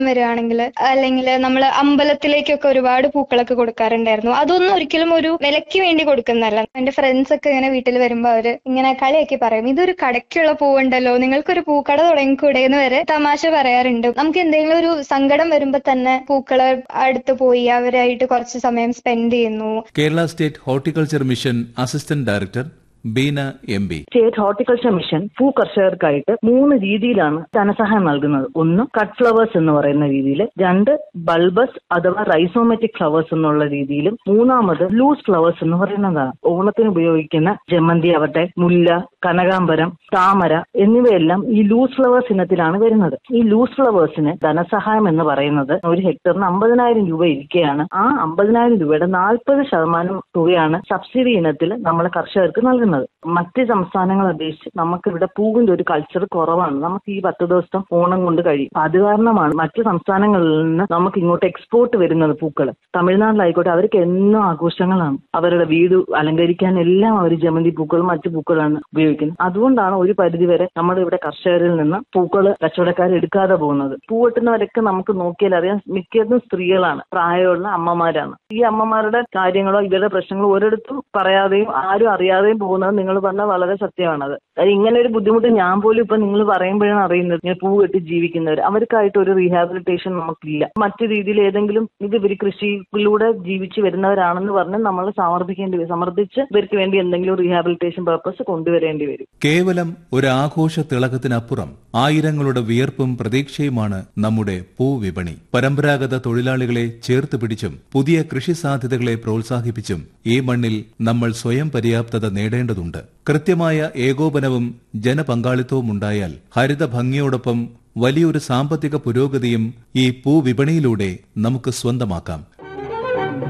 വരികയാണെങ്കിൽ അല്ലെങ്കിൽ നമ്മൾ അമ്പലത്തിലേക്കൊക്കെ ഒരുപാട് പൂക്കളൊക്കെ കൊടുക്കാറുണ്ടായിരുന്നു അതൊന്നും ഒരിക്കലും ഒരു വിലയ്ക്ക് വേണ്ടി കൊടുക്കുന്നതല്ല എന്റെ ഫ്രണ്ട്സ് ഒക്കെ ഇങ്ങനെ വീട്ടിൽ വരുമ്പോ അവര് ഇങ്ങനെ കളിയാക്കി പറയും ഇതൊരു കടയ്ക്കുള്ള പൂവുണ്ടല്ലോ നിങ്ങൾക്കൊരു പൂക്കട തുടങ്ങിക്കൂടെ എന്ന് വരെ തമാശ പറയാറുണ്ട് നമുക്ക് എന്തെങ്കിലും ഒരു സങ്കടം വരുമ്പോ തന്നെ പൂക്കളെ അടുത്ത് പോയി അവരായിട്ട് കുറച്ച് സമയം സ്പെൻഡ് ചെയ്യുന്നു Kerala state horticulture mission assistant director Beena M B state horticulture mission പൂ കർഷകർക്കായിട്ട് മൂന്ന് രീതിയിലാണ് ധനസഹായം നൽകുന്നത് ഒന്ന് കട്ട് ഫ്ലവേഴ്സ് എന്ന് പറയുന്ന രീതിയിൽ രണ്ട് ബൾബസ് അഥവാ റൈസോമെറ്റിക് ഫ്ലവേഴ്സ് എന്നുള്ള രീതിയിലും മൂന്നാമത് ലൂസ് ഫ്ലവേഴ്സ് എന്ന് പറയുന്നതാണ് ഓണത്തിന് ഉപയോഗിക്കുന്ന ജമന്തി ആവട്ടെ മുല്ല കനകാംബരം താമര എന്നിവയെല്ലാം ഈ ലൂസ് ഫ്ലവേഴ്സ് ഇനത്തിലാണ് വരുന്നത് ഈ ലൂസ് ഫ്ലവേഴ്സിന് ധനസഹായം എന്ന് പറയുന്നത് ഒരു ഹെക്ടറിന് അമ്പതിനായിരം രൂപ ഇരിക്കുകയാണ് ആ അമ്പതിനായിരം രൂപയുടെ നാൽപ്പത് ശതമാനം തുകയാണ് സബ്സിഡി ഇനത്തിൽ നമ്മൾ കർഷകർക്ക് നൽകുന്നത് മറ്റ് സംസ്ഥാനങ്ങളെ അപേക്ഷിച്ച് നമുക്ക് ഇവിടെ പൂവിന്റെ ഒരു കൾച്ചർ കുറവാണ് നമുക്ക് ഈ പത്ത് ദിവസം ഓണം കൊണ്ട് കഴിയും അത് കാരണമാണ് മറ്റ് സംസ്ഥാനങ്ങളിൽ നിന്ന് നമുക്ക് ഇങ്ങോട്ട് എക്സ്പോർട്ട് വരുന്നത് പൂക്കൾ തമിഴ്നാട്ടിലായിക്കോട്ടെ അവർക്ക് എന്നും ആഘോഷങ്ങളാണ് അവരുടെ വീട് അലങ്കരിക്കാൻ എല്ലാം അവർ ജമന്തി പൂക്കളും മറ്റു പൂക്കളാണ് ഉപയോഗിക്കുന്നത് അതുകൊണ്ടാണ് ഒരു പരിധിവരെ നമ്മുടെ ഇവിടെ കർഷകരിൽ നിന്ന് പൂക്കൾ കച്ചവടക്കാർ എടുക്കാതെ പോകുന്നത് പൂവെട്ടുന്നവരൊക്കെ നമുക്ക് നോക്കിയാൽ അറിയാം മിക്കതും സ്ത്രീകളാണ് പ്രായമുള്ള അമ്മമാരാണ് ഈ അമ്മമാരുടെ കാര്യങ്ങളോ ഇവരുടെ പ്രശ്നങ്ങളോ ഒരിടത്തും പറയാതെയും ആരും അറിയാതെയും പോകുന്നത് നിങ്ങൾ പറഞ്ഞാൽ വളരെ സത്യമാണത് കാര്യം ഇങ്ങനെ ഒരു ബുദ്ധിമുട്ട് ഞാൻ പോലും ഇപ്പൊ നിങ്ങൾ പറയുമ്പോഴാണ് അറിയുന്നത് ഇങ്ങനെ പൂ കെട്ടി ജീവിക്കുന്നവർ അവർക്കായിട്ട് ഒരു റീഹാബിലിറ്റേഷൻ നമുക്കില്ല മറ്റു രീതിയിൽ ഏതെങ്കിലും ഇത് ഇവർ കൃഷിയിലൂടെ ജീവിച്ച് വരുന്നവരാണെന്ന് പറഞ്ഞ് നമ്മൾ സമർപ്പിക്കേണ്ടി വരും സമർപ്പിച്ച് ഇവർക്ക് വേണ്ടി എന്തെങ്കിലും റീഹാബിലിറ്റേഷൻ പർപ്പസ് കൊണ്ടുവരേണ്ടി വരും കേവലം ഒരു ആഘോഷ തിളക്കത്തിനപ്പുറം ആയിരങ്ങളുടെ വിയർപ്പും പ്രതീക്ഷയുമാണ് നമ്മുടെ പൂവിപണി പരമ്പരാഗത തൊഴിലാളികളെ ചേർത്ത് പിടിച്ചും പുതിയ കൃഷി സാധ്യതകളെ പ്രോത്സാഹിപ്പിച്ചും ഈ മണ്ണിൽ നമ്മൾ സ്വയം പര്യാപ്തത നേടേണ്ടതുണ്ട് കൃത്യമായ ഏകോപനവും ജനപങ്കാളിത്തവും ഉണ്ടായാൽ ഹരിത ഭംഗിയോടൊപ്പം വലിയൊരു സാമ്പത്തിക പുരോഗതിയും ഈ പൂവിപണിയിലൂടെ നമുക്ക് സ്വന്തമാക്കാം